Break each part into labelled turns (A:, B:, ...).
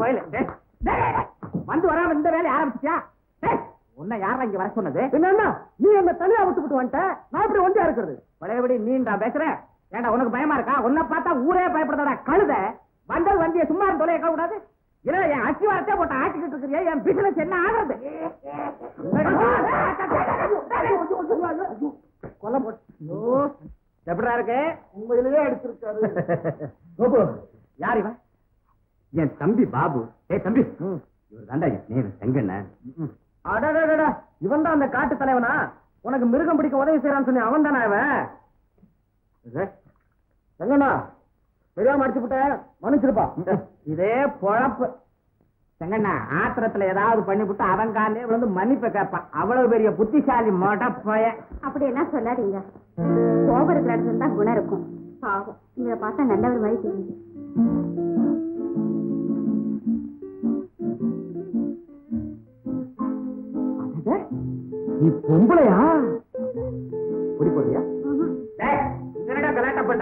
A: பயல வந்து வராம இந்த வேலையை ஆரம்பிச்சியா டேய், உன்னை யாரா இங்க வர சொன்னது
B: என்ன நீ என்ன தனியா விட்டுவிட்டு வந்துட்ட நான் எப்படி ஒண்டியா இருக்கிறது
A: பழையபடி நீண்டா பேசுற ஏண்டா உனக்கு பயமா இருக்கா உன்னை பார்த்தா ஊரே பயப்படுறதா கழுத வந்தது வண்டிய சும்மா இருந்து தொலைய கூடாது இல்ல என் அசிவாரத்தை போட்டு ஆட்டிக்கிட்டு இருக்கிறியா என் பிசினஸ் என்ன ஆகுறது
B: கொல்ல போட்டு
A: எப்படா இருக்கு
B: உண்மையிலேயே எடுத்திருக்காரு
A: கோபு யார் இவன் என் தம்பி பாபு ஏய் தம்பி இவர் தாண்டா என் நேரு செங்கண்ண
B: அடடடடா இவன் தான் அந்த காட்டு தலைவனா உனக்கு மிருகம் பிடிக்க உதவி செய்யறான்னு சொன்னி அவன் தானே அவன் எங்கண்ணா தெரியாம அடிச்சு விட்ட மன்னிச்சிருப்பா
A: இதே பொழப்பு செங்கண்ணா ஆத்திரத்துல ஏதாவது பண்ணிவிட்டு அவன் காலே விழுந்து மன்னிப்பை கேட்பான் அவ்வளவு பெரிய புத்திசாலி மொடப்பய
C: அப்படி எல்லாம் சொல்லாதீங்க கோபம் இருக்கிற இடத்துல தான் குணம் இருக்கும் பாவம் இவரை பார்த்தா நல்லவர் மாதிரி தெரியுது
B: நீ பொம்பளையா குடி போறியா
A: டேய், என்னடா கலாட்டா பண்ற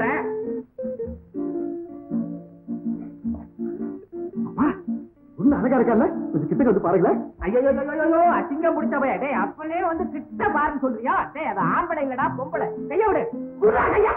B: ஒண்ணு அழகா இருக்காங்க கொஞ்சம் கிட்ட வந்து பாருங்களேன்
A: ஐயோ அசிங்கம் பிடிச்ச பைய டேய் அப்பனே வந்து கிட்ட பாருன்னு சொல்றியா டேய் அது ஆம்பளை இல்லடா பொம்பளை கைய விடு குர்ரா கையா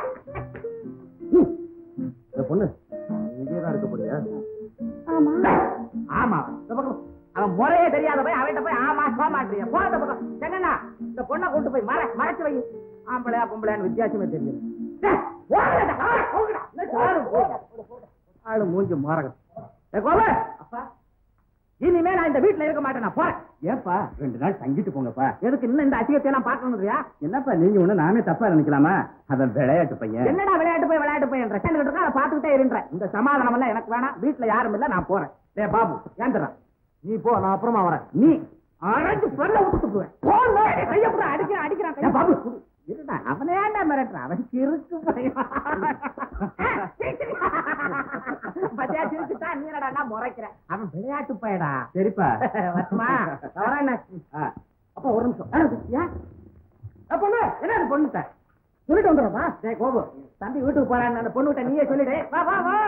B: இந்த பொண்ணு இங்கே தான் இருக்க போறியா
C: ஆமா
A: டேய், ஆமா இந்த பக்கம் அவன் முறையே தெரியாத போய் அவன்கிட்ட போய் ஆமா சோமாட்டிய போன பக்கம் செங்கண்ணா இந்த பொண்ணை கொண்டு போய் மற மறைச்சு வை ஆம்பளையா பொம்பளையான்னு வித்தியாசமே தெரியல டேய், ஓடுடா, ஆ, போங்கடா. இல்ல, சாரு, போங்க.
B: ஆளு மூஞ்சி மாறகம்
A: டேய், கோபு, அப்பா இனிமே நான் இந்த வீட்டுல இருக்க மாட்டேன் நான் போறேன்
B: ஏப்பா ரெண்டு நாள் தங்கிட்டு போங்கப்பா
A: எதுக்கு இன்னும் இந்த அசிங்கத்தை எல்லாம் பார்க்கணும்ன்றியா
B: என்னப்பா நீங்க ஒண்ணு நானே தப்பா நினைக்கலாமா அதான் விளையாட்டு பையன்
A: என்னடா விளையாட்டு போய் விளையாட்டு போய் என்ற சேர்ந்துட்டு இருக்கா அதை பார்த்துக்கிட்டே இருன்ற இந்த சமாதானம் எல்லாம் எனக்கு வேணாம் வீட்டுல யாரும் இல்ல நான் போறேன் டேய் பாபு ஏந்துடுறா
B: நீ போ நான் அப்புறமா வரேன்
A: நீ அரைஞ்சு சொல்ல விட்டுட்டு போவேன் போன் கையப்பட அடிக்கிறான் அடிக்கிறான் கையை பாபு இருடா அவனே ஏன்டா மிரட்டுறான் அவன் சிரிச்சு பத்தியா சிரிச்சுட்டா நீ என்னடா முறைக்கிற அவன் விளையாட்டு பையடா
B: சரிப்பா
A: வரட்டுமா தவறா என்ன
B: ஆ,
A: அப்பா ஒரு நிமிஷம் ஆ, ஏன் ஆ, பொண்ணு என்ன அது பொண்ணுட்ட சொல்லிட்டு வந்துடுறப்பா டேய் கோபு தம்பி வீட்டுக்கு போறான்னு அந்த பொண்ணுகிட்ட நீயே சொல்லிடு வா வா வா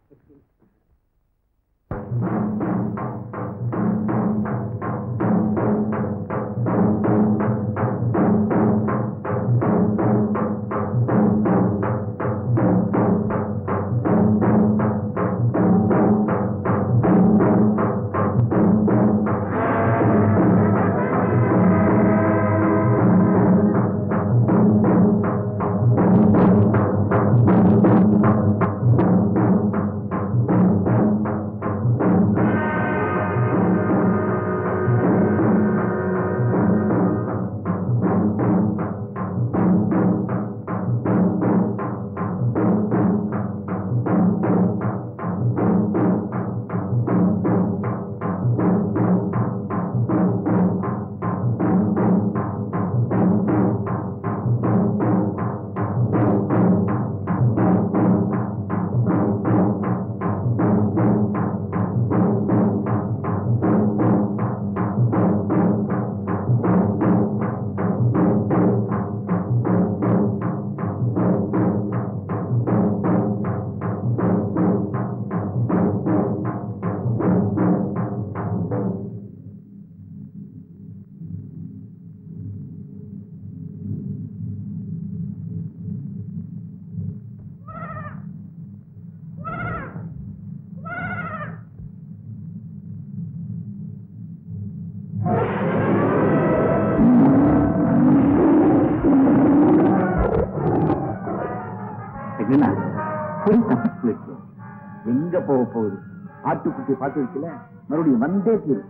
D: என்னன்னா புலி தப்பிச்சு போயிடுச்சு எங்க போக போகுது ஆட்டுக்குட்டி பார்த்து வைக்கல மறுபடியும் வந்தே தீரும்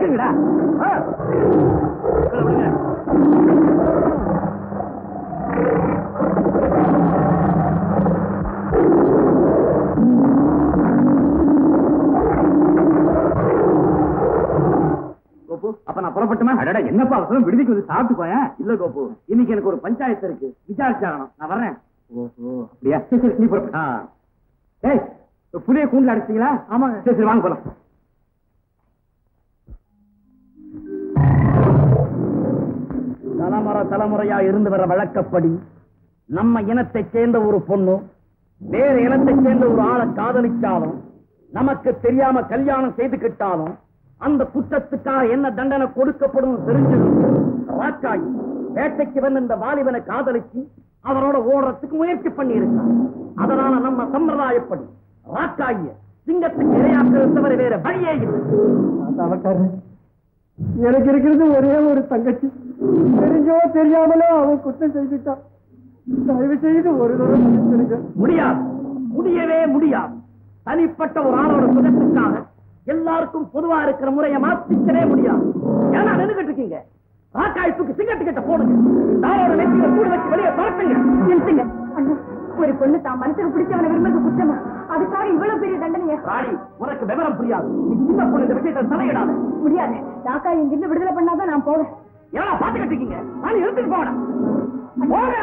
A: விடுங்கடா ஆ. கீழே விடுங்க
B: கோபு அப்ப நான் புறப்பட்டுமா
A: அடடா என்னப்பா அவசரம் விடுதிக்கு வந்து சாப்பிட்டு போயேன்
B: இல்ல கோபு இன்னைக்கு எனக்கு ஒரு பஞ்சாயத்து இருக்கு விசாரிச்சாகணும் நான் வர்றேன்
A: ஓஹோ அப்படியா சரி சரி நீ புறப்பட்டு ஏய் புளிய கூண்டுல அடிச்சிட்டீங்களா ஆமாங்க சரி சரி வாங்க போலாம்
B: தலைமுறை தலைமுறையா இருந்து வர வழக்கப்படி நம்ம இனத்தைச் சேர்ந்த ஒரு பொண்ணு வேற இனத்தைச் சேர்ந்த ஒரு ஆளை காதலிச்சாலும் நமக்கு தெரியாம கல்யாணம் செய்துக்கிட்டாலும் அந்த குற்றத்துக்காக என்ன தண்டனை கொடுக்கப்படும் தெரிஞ்சிடும் ராக்காயி வேட்டைக்கு வந்து இந்த வாலிபனை காதலிச்சு அவரோட ஓடுறதுக்கு முயற்சி பண்ணி இருக்கான் அதனால நம்ம சம்பிரதாயப்படி ராக்காய சிங்கத்துக்கு இரையாக்கிறது தவிர வேற வழியே இல்லை
A: எனக்கு இருக்கிறது ஒரே ஒரு தங்கச்சி தெரிஞ்சோ தெரியாமலோ அவன் குற்றம் செய்துட்டான் தயவு செய்து ஒரு தடவை மன்னிச்சிடுங்க
B: முடியாது முடியவே முடியாது தனிப்பட்ட ஒரு ஆளோட சுகத்துக்காக எல்லாருக்கும் பொதுவா இருக்கிற முறையை மாத்திக்கவே முடியாது ஏன்னா நின்றுகிட்டு இருக்கீங்க ராக்காயத்துக்கு சிங்கத்து கிட்ட போடுங்க இந்த ஆளோட நெத்தியில கூடு வச்சு வெளியே பறக்குங்க
C: நிறுத்துங்க அண்ணா ஒரு பொண்ணு தான் மனசுக்கு பிடிச்சவனை விரும்புறது குற்றமா அதுக்காக இவ்வளவு பெரிய தண்டனையா
B: ராணி உனக்கு விவரம் புரியாது நீ சின்ன பொண்ணு இந்த விஷயத்தை தலையிடாத
C: முடியாது ராக்கா இங்கிருந்து விடுதலை பண்ணாதான் நான் போவேன்
B: ஏன்னா பாத்துக்கிட்டு இருக்கீங்க ராணி எடுத்துட்டு போடா போடா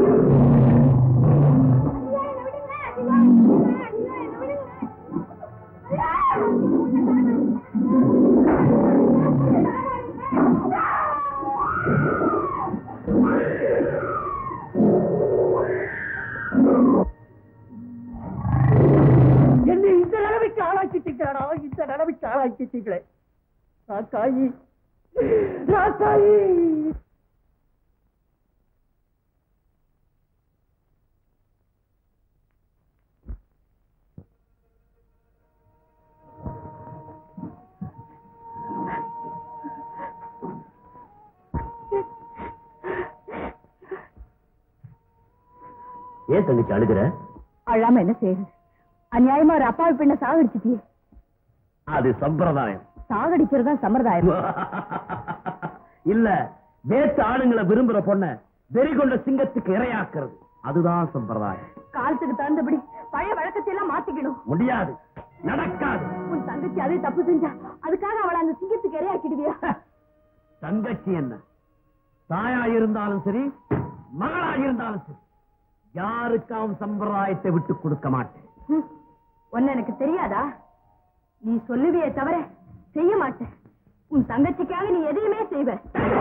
A: என்னை இந்த நிலைமைக்கு ஆளாக்கிட்டீங்களா இந்த நிலைமைக்கு ஆளாக்கிட்டீங்களே ராக்காயி ராக்காயி
B: ஏன் தங்கச்சி அழுகிற
C: அழாம என்ன செய்யுது அநியாயமா ஒரு அப்பாவி பெண்ணை சாகடிச்சிட்டியே
B: அது சம்பிரதாயம்
C: சாகடிக்கிறதா சம்பிரதாயம்
B: இல்ல வேற்று ஆளுங்களை விரும்புற பொண்ண வெறி கொண்ட சிங்கத்துக்கு இரையாக்குறது அதுதான் சம்பிரதாயம்
C: காலத்துக்கு தகுந்தபடி பழைய வழக்கத்தை எல்லாம் மாத்திக்கணும்
B: முடியாது நடக்காது
C: உன் தங்கச்சி அதே தப்பு செஞ்சா அதுக்காக அவளை அந்த சிங்கத்துக்கு இரையாக்கிடுவியா
B: தங்கச்சி என்ன தாயா இருந்தாலும் சரி மகளா இருந்தாலும் சரி யாருக்காவும் சம்பிரதாயத்தை விட்டு கொடுக்க மாட்டேன்
C: ஹம், உன்னை எனக்கு தெரியாதா நீ சொல்லுவியே தவிர செய்ய மாட்டேன் உன் தங்கச்சிக்காக நீ எதையுமே செய்வ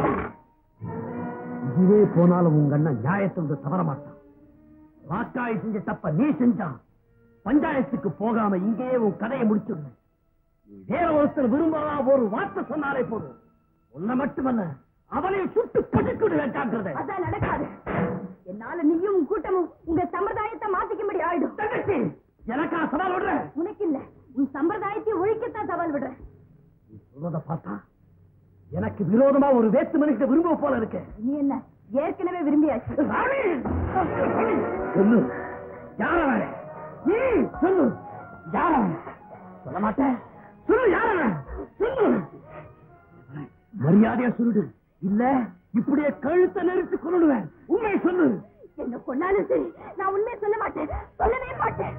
B: இதே போனாலும் உங்க அண்ணன் நியாயத்தை வந்து தவற மாட்டான் ராக்காய் செஞ்ச தப்ப நீ செஞ்சான் பஞ்சாயத்துக்கு போகாம இங்கேயே உன் கதையை முடிச்சுடுவேன் நீ வேற ஒருத்தர் விரும்பலா ஒரு வார்த்தை சொன்னாலே போதும் உன்னை மட்டுமல்ல அவனையும் சுட்டு பதுக்கிடுவேன் ஜாக்கிரதை
C: அதான் நடக்காது என்னால நீயும் உன் கூட்டமும் உங்க சம்பிரதாயத்தை மாத்திக்கும்படி ஆயிடும்
B: தங்கச்சி எனக்கா சவால் விடுற
C: உனக்கு இல்ல உன் சம்பிரதாயத்தை ஒழிக்கத்தான் சவால் விடுறேன்
B: நீ சொல்றத பார்த்தா எனக்கு விரோதமா ஒரு வேத்து மனுஷன் விரும்ப போல இருக்கு
C: நீ என்ன ஏற்கனவே விரும்பியாச்சு
B: ராணி! ராணி! சொல்லு யார வேற நீ சொல்லு யார அவன்? சொல்ல மாட்டேன் சொல்லு யார அவன்? சொல்லு மரியாதையா சொல்லுடு இல்ல இப்படியே கழுத்தை நெரிச்சு கொள்ளுடுவேன் உண்மையை சொல்லு
C: என்ன கொன்னாலும் சரி நான் உண்மையை சொல்ல மாட்டேன் சொல்லவே மாட்டேன்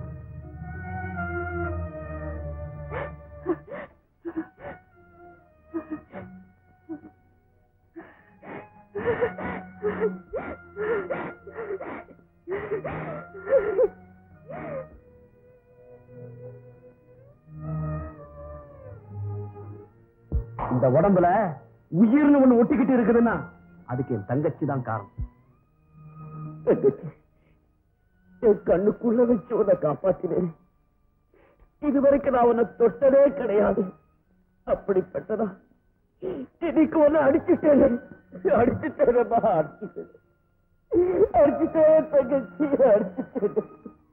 B: இந்த உடம்புல உயிர்னு ஒண்ணு ஒட்டிக்கிட்டு இருக்குதுன்னா அதுக்கு என் தங்கச்சி தான் காரணம் தங்கச்சி, என் கண்ணுக்குள்ள வச்சு உன்னை காப்பாத்தினேன் இதுவரைக்கும் நான் உன்னை தொட்டதே கிடையாது அப்படிப்பட்டதா இன்னைக்கு ஒண்ணு அடிச்சுட்டேன் அடிச்சுட்டேனம்மா அடிச்சுட்டேன் அடிச்சுட்டேன் தங்கச்சி அடிச்சுட்டேன்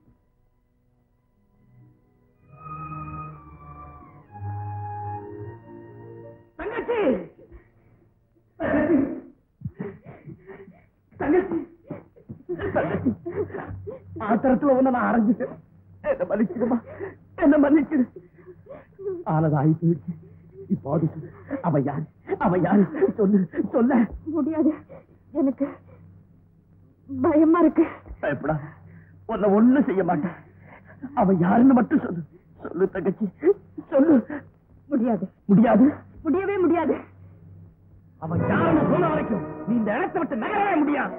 B: தங்கச்சி தங்கச்சி தங்கச்சி ஆத்திரத்துல ஒண்ணு நான் அரைஞ்சிட்டேன் என்ன மன்னிச்சிடுமா என்ன மன்னிச்சிடு ஆனது ஆகி போயிடுச்சு இப்போ அது அவன் யார் அவன் யார் சொல்லு சொல்ல
C: முடியாது எனக்கு பயமா இருக்கு
B: பயப்படா உன்னை ஒண்ணும் செய்ய மாட்டேன் அவன் யாருன்னு மட்டும் சொல்லு சொல்லு தங்கச்சி சொல்லு
C: முடியாது
B: முடியாது
C: முடியவே முடியாது
B: அவன் யாருன்னு சொன்ன வரைக்கும் நீ இந்த இடத்தை விட்டு நகரவே முடியாது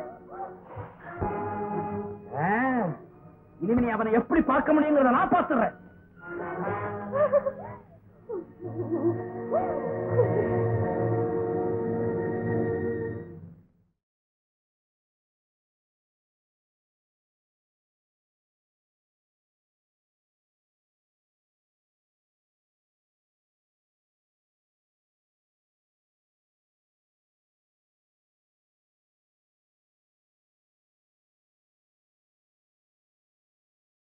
B: ஆ, இனிமே நீ அவனை எப்படி பார்க்க முடியுங்கிறத நான் பார்த்துறேன்